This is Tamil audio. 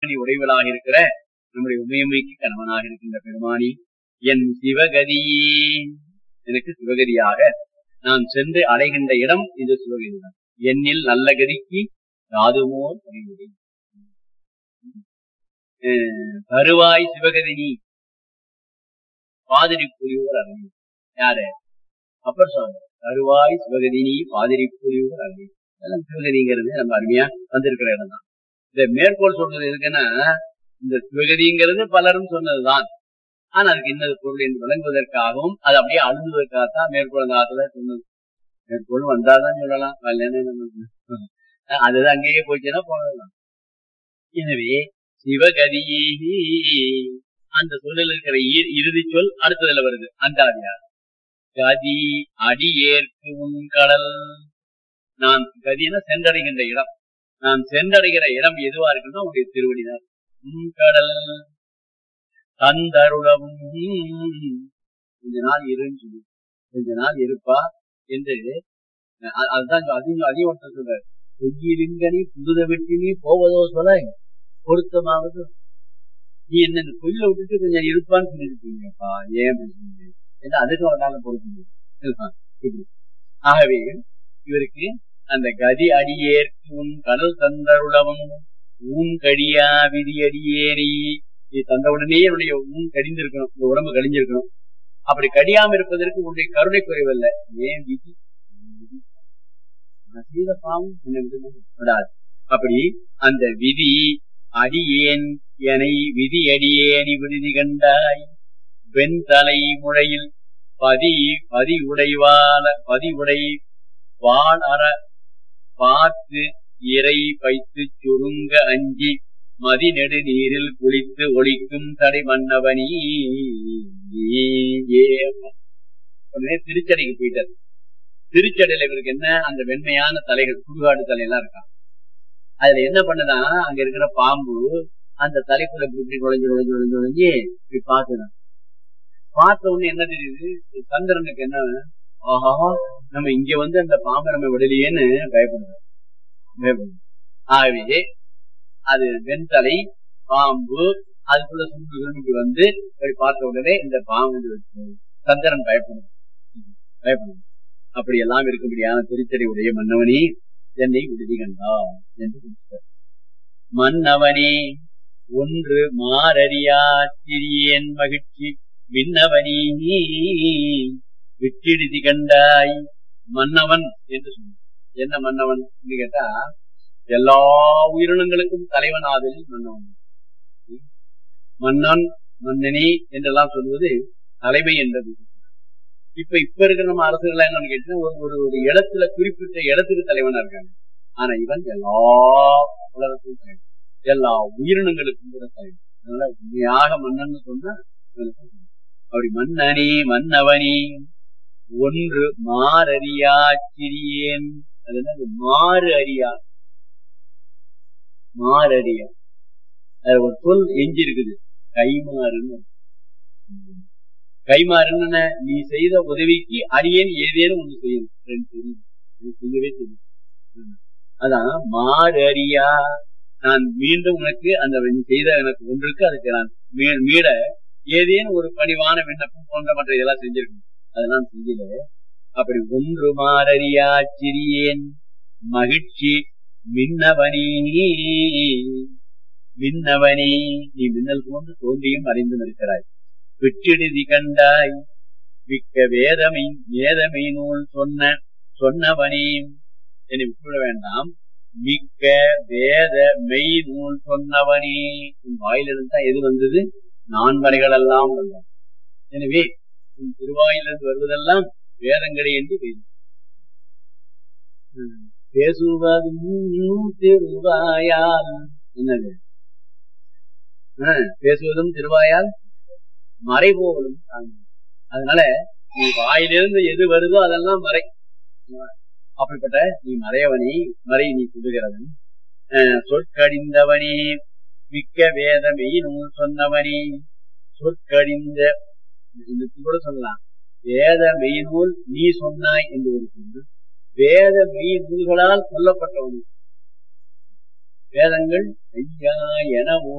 திருமணி உடைவலாக இருக்கிற நம்முடைய உமையமைக்கு கணவனாக இருக்கின்ற பெருமானி என் சிவகதியே எனக்கு சிவகதியாக நான் சென்று அடைகின்ற இடம் இது சிவகதி தான் என்னில் நல்ல கதிக்கு யாதுமோ பணிவுரை கருவாய் சிவகதி நீ பாதிரி புரிவர் அரணி யாரு அப்பர் சுவாமி கருவாய் சிவகதி நீ பாதிரி புரிவர் அரணி அதெல்லாம் சிவகதிங்கிறது நம்ம அருமையா வந்திருக்கிற இடம் தான் இந்த மேற்கோள் சொல்றது எதுக்குன்னா இந்த சிவகதிங்கிறது பலரும் சொன்னதுதான் ஆனா அதுக்கு இன்னது பொருள் என்று விளங்குவதற்காகவும் அது அப்படியே அழுந்துவதற்காகத்தான் மேற்கோள் அந்த ஆத்துல சொன்னது மேற்கோள் வந்தாதான் சொல்லலாம் வரலன்னு அதுதான் அங்கேயே போச்சுன்னா போனதுதான் எனவே சிவகதியே அந்த சொல்லில் இருக்கிற இறுதி சொல் அடுத்ததுல வருது அந்தாதியார் கதி அடியேற்கு உன் கடல் நான் கதினா சென்றடைகின்ற இடம் நான் சென்றடைகிற இடம் எதுவா இருக்குன்னா உடைய திருவடிதான் உன் கடல் தந்தருளவும் கொஞ்ச நாள் இருன்னு சொல்லி கொஞ்ச நாள் இருப்பா என்று அதுதான் அதையும் அதையும் ஒருத்தர் சொல்றாரு பொய்யிலிங்கனி புதுத வெட்டினி போவதோ சொல்ல பொருத்தமாவது நீ என்ன இந்த பொய்யில விட்டுட்டு கொஞ்சம் இருப்பான்னு சொல்லிருக்கீங்கப்பா ஏன் என்று அதுக்கு ஒரு நாள் பொறுத்து ஆகவே இவருக்கு அந்த கதி அடியேற்கு உன் கடல் தந்தருளவும் ஊன் கடியா விதி அடியேறி நீ தந்த உடனே என்னுடைய ஊன் கடிந்திருக்கணும் இந்த உடம்பு கடிஞ்சிருக்கணும் அப்படி கடியாம இருப்பதற்கு உன்னுடைய கருணை குறைவல்ல ஏன் விதி செய்த பாவம் விடாது அப்படி அந்த விதி அடியேன் எனை விதி அடியேனி விடுதி கண்டாய் வெண் தலை முழையில் பதி பதி உடைவான பதி உடை வான் அற பார்த்து இறை வைத்து சுருங்க அஞ்சி மதி நெடு நீரில் குளித்து ஒழிக்கும் தடை மன்னவனி உடனே திருச்சடைக்கு போயிட்டார் திருச்சடையில இவருக்கு என்ன அந்த வெண்மையான தலைகள் சுடுகாடு தலையெல்லாம் இருக்கா அதுல என்ன பண்ணுனா அங்க இருக்கிற பாம்பு அந்த தலைக்குள்ள இப்படி நுழைஞ்சு நுழைஞ்சு நுழைஞ்சு நுழைஞ்சு இப்படி பாத்துதான் பார்த்த உடனே என்ன தெரியுது சந்திரனுக்கு என்ன ஆஹா நம்ம இங்க வந்து அந்த பாம்பை நம்ம விடலையேன்னு பயப்படுறோம் பயப்படுறோம் ஆகவே அது வெண்தலை பாம்பு அதுக்குள்ள சுண்டு வந்து பார்த்த உடனே இந்த பாம்பு சந்திரன் பயப்படும் பயப்படும் அப்படி எல்லாம் இருக்கும்படியான திருச்சடை உடைய மன்னவனே என்னை விடுதி கண்டா என்று மன்னவனே ஒன்று மாறறியா சிறியேன் மகிழ்ச்சி விண்ணவனே விட்டிடுதி கண்டாய் மன்னவன் என்று சொன்ன என்ன மன்னவன் கேட்டா எல்லா உயிரினங்களுக்கும் தலைவன் ஆதலில் மன்னவன் மன்னன் மன்னனி என்றெல்லாம் சொல்வது தலைமை என்றது இப்ப இப்ப இருக்கிற நம்ம அரசுகள் என்னன்னு கேட்டீங்கன்னா ஒரு ஒரு இடத்துல குறிப்பிட்ட இடத்துக்கு தலைவனா இருக்காங்க ஆனா இவன் எல்லா உலகத்துக்கும் தலைவன் எல்லா உயிரினங்களுக்கும் கூட தலைவன் அதனால உண்மையாக மன்னன் சொன்னா அப்படி மன்னனே மன்னவனே ஒன்று மாறறியா சிறியேன் அது என்ன மாறு அறியா மாறறியா அது ஒரு சொல் எஞ்சி இருக்குது கைமாறுன்னு கைமாறுன்னு நீ செய்த உதவிக்கு அரியேன் ஏதேனும் ஒண்ணு செய்யணும் செய்யவே செய்யும் அதான் மாறு அறியா நான் மீண்டும் உனக்கு அந்த நீ செய்த எனக்கு ஒன்றுக்கு அதுக்கு நான் மீட ஏதேனும் ஒரு பணிவான விண்ணப்பம் போன்ற மற்ற இதெல்லாம் செஞ்சிருக்கணும் அதெல்லாம் செய்யல அப்படி ஒன்று மாறறியா சிறியேன் மகிழ்ச்சி மின்னவனே மின்னவனே நீ மின்னல் போன்று தோன்றியும் அறிந்தும் இருக்கிறாய் விட்டிடுதி கண்டாய் மிக்க வேதமை வேதமை நூல் சொன்ன சொன்னவனே என்னை விட்டுவிட வேண்டாம் மிக்க வேத மெய் நூல் சொன்னவனே உன் வாயிலிருந்து தான் எது வந்தது நான்மறைகள் எல்லாம் வந்தது எனவே உன் திருவாயிலிருந்து வருவதெல்லாம் வேதங்களே என்று பேசு பேசுவதும் திருவாயால் என்னது பேசுவதும் திருவாயால் மறைபோவதும் அதனால நீ வாயிலிருந்து எது வருதோ அதெல்லாம் மறை அப்படிப்பட்ட நீ மறையவனி மறை நீ சொல்லுகிறவன் சொற்கடிந்தவனே மிக்க வேதமை நூல் சொன்னவனே சொற்கடிந்த கூட சொல்லலாம் வேத மெய்நூல் நீ சொன்னாய் என்று ஒரு சொல்லு வேத மெய் நூல்களால் சொல்லப்பட்டவன் வேதங்கள் ஐயா என